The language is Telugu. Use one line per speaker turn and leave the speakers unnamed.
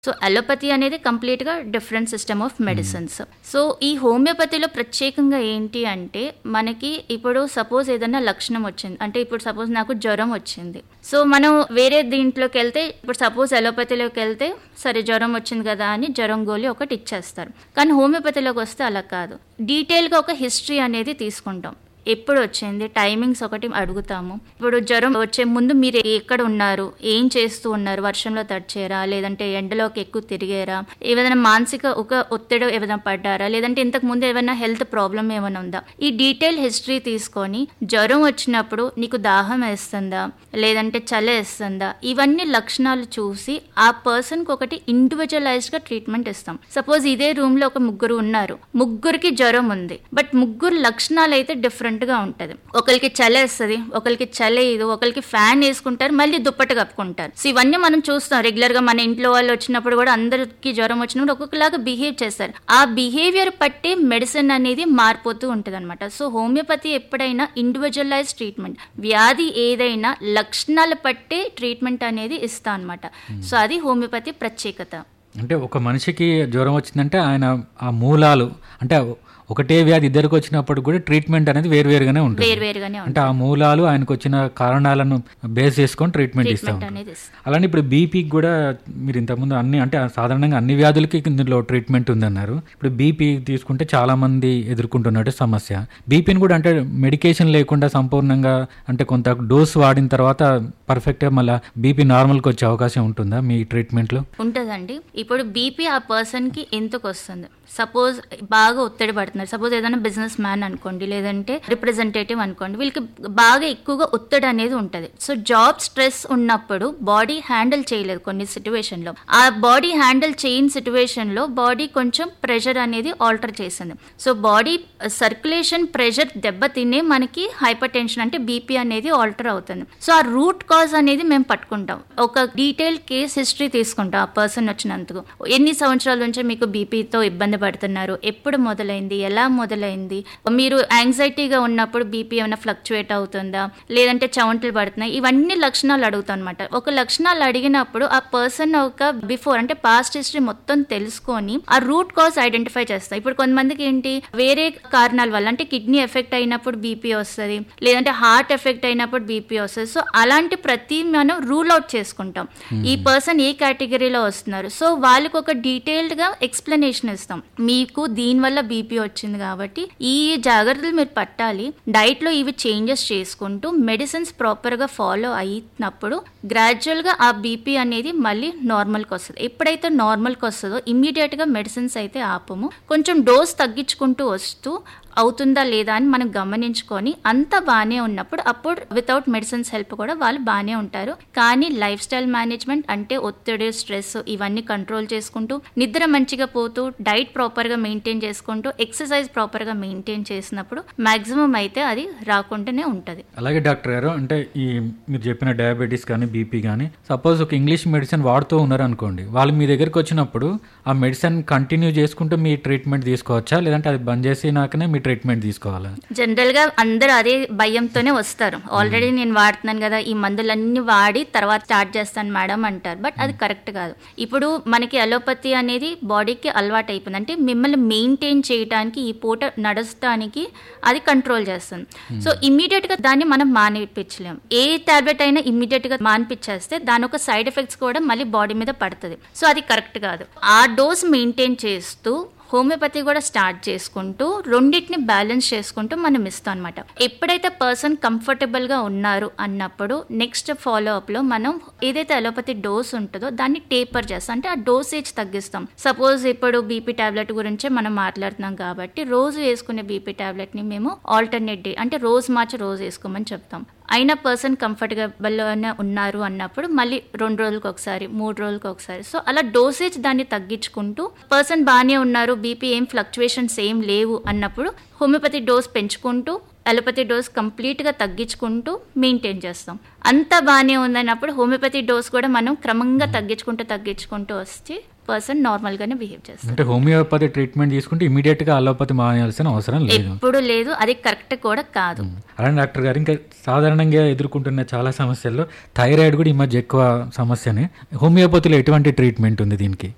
సో అలోపతి అనేది కంప్లీట్గా different system of medicines so ఈ హోమియోపతిలో ప్రత్యేకంగా ఏంటి అంటే మనకి ఇప్పుడు సపోజ్ ఏదైనా లక్షణం వచ్చింది అంటే ఇప్పుడు సపోజ్ నాకు జ్వరం వచ్చింది సో మనం వేరే దీంట్లోకి వెళ్తే ఇప్పుడు సపోజ్ అలోపతిలోకి వెళ్తే సరే జ్వరం వచ్చింది కదా అని జ్వరం గోళీ ఒకటి ఇచ్చేస్తారు కానీ హోమియోపతిలోకి వస్తే అలా కాదు డీటెయిల్గా ఒక హిస్టరీ అనేది తీసుకుంటాం ఎప్పుడు వచ్చింది టైమింగ్స్ ఒకటి అడుగుతాము ఇప్పుడు జ్వరం వచ్చే ముందు మీరు ఎక్కడ ఉన్నారు ఏం చేస్తూ ఉన్నారు వర్షంలో తడిచారా లేదంటే ఎండలోకి ఎక్కువ తిరిగారా ఏదైనా మానసిక ఒక ఒత్తిడి ఏదైనా పడ్డారా లేదంటే ఇంతకు ముందు ఏమైనా హెల్త్ ప్రాబ్లం ఏమైనా ఉందా ఈ డీటెయిల్ హిస్టరీ తీసుకొని జ్వరం వచ్చినప్పుడు నీకు దాహం వేస్తుందా లేదంటే చలి వేస్తుందా ఇవన్నీ లక్షణాలు చూసి ఆ పర్సన్కి ఒకటి ఇండివిజువలైజ్డ్ గా ట్రీట్మెంట్ ఇస్తాం సపోజ్ ఇదే రూమ్ లో ఒక ముగ్గురు ఉన్నారు ముగ్గురికి జ్వరం ఉంది బట్ ముగ్గురు లక్షణాలు అయితే డిఫరెంట్ గా ఉంటది ఒకరికి చలి వేస్తుంది ఒకరికి చలి ఇది ఒకరికి ఫ్యాన్ వేసుకుంటారు మళ్ళీ దుప్పటి కప్పుకుంటారు సో ఇవన్నీ మనం చూస్తాం రెగ్యులర్ గా మన ఇంట్లో వాళ్ళు వచ్చినప్పుడు కూడా అందరికి జ్వరం వచ్చినప్పుడు ఒక్కొక్కలాగా బిహేవ్ చేస్తారు ఆ బిహేవియర్ బట్టి మెడిసిన్ అనేది మారిపోతూ ఉంటుంది అనమాట సో హోమియోపతి ఎప్పుడైనా ఇండివిజువలైజ్ ట్రీట్మెంట్ వ్యాధి ఏదైనా లక్షణాలు బట్టే ట్రీట్మెంట్ అనేది ఇస్తా అనమాట సో అది హోమియోపతి ప్రత్యేకత
అంటే ఒక మనిషికి జ్వరం వచ్చిందంటే ఆయన ఆ మూలాలు అంటే ఒకటే వ్యాధి ఇద్దరికి వచ్చినప్పుడు కూడా ట్రీట్మెంట్ అనేది వేరువేరుగానే ఉంటుంది
వేరువేరుగానే ఉంటుంది
అంటే ఆ మూలాలు ఆయనకు వచ్చిన కారణాలను బేస్ చేసుకొని ట్రీట్మెంట్ ఇస్తాం
ట్రీట్మెంట్ అనేది ఇస్తాం.
అలానే ఇప్పుడు బీపీకి కూడా మీరు ఇంతకుముందు అన్ని అంటే సాధారణంగా అన్ని వ్యాధులకి ఇందులో ట్రీట్మెంట్ ఉందన్నారు ఇప్పుడు బీపీ తీసుకుంటే చాలా మంది ఎదుర్కొంటున్నట్టు సమస్య బీపీని కూడా అంటే మెడికేషన్ లేకుండా సంపూర్ణంగా అంటే కొంత డోస్ వాడిన తర్వాత పర్ఫెక్ట్గా మళ్ళీ బీపీ నార్మల్కి వచ్చే అవకాశం ఉంటుందా మీ ట్రీట్మెంట్లో
ఉంటుందండి ఇప్పుడు బీపీ ఆ పర్సన్ కి ఎందుకు వస్తుంది సపోజ్ బాగా ఒత్తిడి పడుతున్నారు సపోజ్ ఏదైనా బిజినెస్ మ్యాన్ అనుకోండి లేదంటే రిప్రజెంటేటివ్ అనుకోండి వీళ్ళకి బాగా ఎక్కువగా ఒత్తిడి అనేది ఉంటుంది సో జాబ్ స్ట్రెస్ ఉన్నప్పుడు బాడీ హ్యాండిల్ చేయలేదు కొన్ని సిచ్యువేషన్ లో ఆ బాడీ హ్యాండిల్ చేయని సిచ్యువేషన్ లో బాడీ కొంచెం ప్రెషర్ అనేది ఆల్టర్ చేసింది సో బాడీ సర్క్యులేషన్ ప్రెషర్ దెబ్బతినే మనకి హైపర్ టెన్షన్ అంటే బీపీ అనేది ఆల్టర్ అవుతుంది సో ఆ రూట్ కాజ్ అనేది మేము పట్టుకుంటాం ఒక డీటెయిల్ కేస్ హిస్టరీ తీసుకుంటాం ఆ పర్సన్ వచ్చినందుకు ఎన్ని సంవత్సరాల నుంచి మీకు బీపీతో ఇబ్బంది పడుతున్నారు ఎప్పుడు మొదలైంది ఎలా మొదలైంది మీరు యాంగ్జైటీగా ఉన్నప్పుడు బీపీ ఏమైనా ఫ్లక్చువేట్ అవుతుందా లేదంటే చవంటలు పడుతున్నాయి ఇవన్నీ లక్షణాలు అడుగుతాం అనమాట ఒక లక్షణాలు అడిగినప్పుడు ఆ పర్సన్ ఒక బిఫోర్ అంటే పాస్ట్ హిస్టరీ మొత్తం తెలుసుకొని ఆ రూట్ కాజ్ ఐడెంటిఫై చేస్తాం ఇప్పుడు కొంతమందికి ఏంటి వేరే కారణాల వల్ల అంటే కిడ్నీ ఎఫెక్ట్ అయినప్పుడు బీపీ వస్తుంది లేదంటే హార్ట్ ఎఫెక్ట్ అయినప్పుడు బీపీ వస్తుంది సో అలాంటి ప్రతి మనం రూల్ అవుట్ చేసుకుంటాం ఈ పర్సన్ ఏ కేటగిరీలో వస్తున్నారు సో వాళ్ళకి ఒక డీటెయిల్డ్ గా ఎక్స్ప్లెనేషన్ ఇస్తాం మీకు దీనివల్ల బీపీ వచ్చింది కాబట్టి ఈ జాగ్రత్తలు మీరు పట్టాలి డైట్ లో ఇవి చేంజెస్ చేసుకుంటూ మెడిసిన్స్ ప్రాపర్ గా ఫాలో అయినప్పుడు గ్రాడ్యువల్ గా ఆ బీపీ అనేది మళ్ళీ నార్మల్ కి వస్తుంది ఎప్పుడైతే నార్మల్ కి వస్తుందో ఇమ్మీడియట్ గా మెడిసిన్స్ అయితే ఆపము కొంచెం డోస్ తగ్గించుకుంటూ వస్తూ అవుతుందా లేదా అని మనం గమనించుకొని అంత బాగానే ఉన్నప్పుడు అప్పుడు వితౌట్ మెడిసిన్స్ హెల్ప్ కూడా వాళ్ళు బాగానే ఉంటారు కానీ లైఫ్ స్టైల్ మేనేజ్మెంట్ అంటే ఒత్తిడి స్ట్రెస్ ఇవన్నీ కంట్రోల్ చేసుకుంటూ నిద్ర మంచిగా పోతూ డైట్ ప్రాపర్గా మెయింటైన్ చేసుకుంటూ ఎక్సర్సైజ్ ప్రాపర్గా మెయింటైన్ చేసినప్పుడు మాక్సిమం అయితే అది రాకుండానే ఉంటుంది
అలాగే డాక్టర్ గారు అంటే ఈ మీరు చెప్పిన డయాబెటీస్ కానీ బీపీ కానీ సపోజ్ ఒక ఇంగ్లీష్ మెడిసిన్ వాడుతూ ఉన్నారు అనుకోండి వాళ్ళు మీ దగ్గరికి వచ్చినప్పుడు ఆ మెడిసిన్ కంటిన్యూ చేసుకుంటూ మీ ట్రీట్మెంట్ తీసుకోవచ్చా లేదంటే అది బంద్ చేసినాకనే మీ ట్రీట్మెంట్ తీసుకోవాలా
జనరల్ గా అందరూ అదే భయంతోనే వస్తారు ఆల్రెడీ నేను వాడుతున్నాను కదా ఈ మందులన్నీ వాడి తర్వాత స్టార్ట్ చేస్తాను మేడం అంటారు బట్ అది కరెక్ట్ కాదు ఇప్పుడు మనకి అలోపతి అనేది బాడీకి అలవాటు అయిపోయింది అంటే మిమ్మల్ని మెయింటైన్ చేయడానికి ఈ పూట నడచడానికి అది కంట్రోల్ చేస్తుంది సో ఇమ్మీడియట్ గా దాన్ని మనం మానిపించలేం ఏ టాబ్లెట్ అయినా ఇమ్మీడియట్ గా మానిపించేస్తే దాని ఒక సైడ్ ఎఫెక్ట్స్ కూడా మళ్ళీ బాడీ మీద పడుతుంది సో అది కరెక్ట్ కాదు ఆ డోస్ మెయింటైన్ చేస్తూ హోమియోపతి కూడా స్టార్ట్ చేసుకుంటూ రెండింటిని బ్యాలెన్స్ చేసుకుంటూ మనం ఇస్తాం అనమాట ఎప్పుడైతే పర్సన్ కంఫర్టబుల్గా ఉన్నారు అన్నప్పుడు నెక్స్ట్ ఫాలో అప్లో మనం ఏదైతే అలోపతి డోస్ ఉంటుందో దాన్ని టేపర్ చేస్తాం అంటే ఆ డోసేజ్ తగ్గిస్తాం సపోజ్ ఇప్పుడు బీపీ టాబ్లెట్ గురించే మనం మాట్లాడుతున్నాం కాబట్టి రోజు వేసుకునే బీపీ టాబ్లెట్ని మేము ఆల్టర్నేట్ డే అంటే రోజు మార్చి రోజు వేసుకోమని చెప్తాం అయినా పర్సన్ కంఫర్టబుల్గానే ఉన్నారు అన్నప్పుడు మళ్ళీ రెండు రోజులకు ఒకసారి మూడు రోజులకు ఒకసారి సో అలా డోసేజ్ దాన్ని తగ్గించుకుంటూ పర్సన్ బాగానే ఉన్నారు బీపీ ఏం ఫ్లక్చువేషన్స్ ఏం లేవు అన్నప్పుడు హోమియోపతి డోస్ పెంచుకుంటూ అలోపతి డోస్ కంప్లీట్గా తగ్గించుకుంటూ మెయింటైన్ చేస్తాం అంతా బాగానే ఉందన్నప్పుడు హోమియోపతి డోస్ కూడా మనం క్రమంగా తగ్గించుకుంటూ తగ్గించుకుంటూ వస్తే పర్సన్ నార్మల్గానే బిహేవ్ చేస్తారు
అంటే హోమియోపతి ట్రీట్మెంట్ తీసుకుంటే ఇమీడియట్ గా అలోపతి మానేయాల్సిన అవసరం లేదు
ఎప్పుడు లేదు అది కరెక్ట్ కూడా కాదు
అలానే డాక్టర్ గారు ఇంకా సాధారణంగా ఎదుర్కొంటున్న చాలా సమస్యల్లో థైరాయిడ్ కూడా ఈ మధ్య ఎక్కువ సమస్యనే హోమియోపతిలో ఎటువంటి ట్రీట్మెంట్ ఉంది దీనికి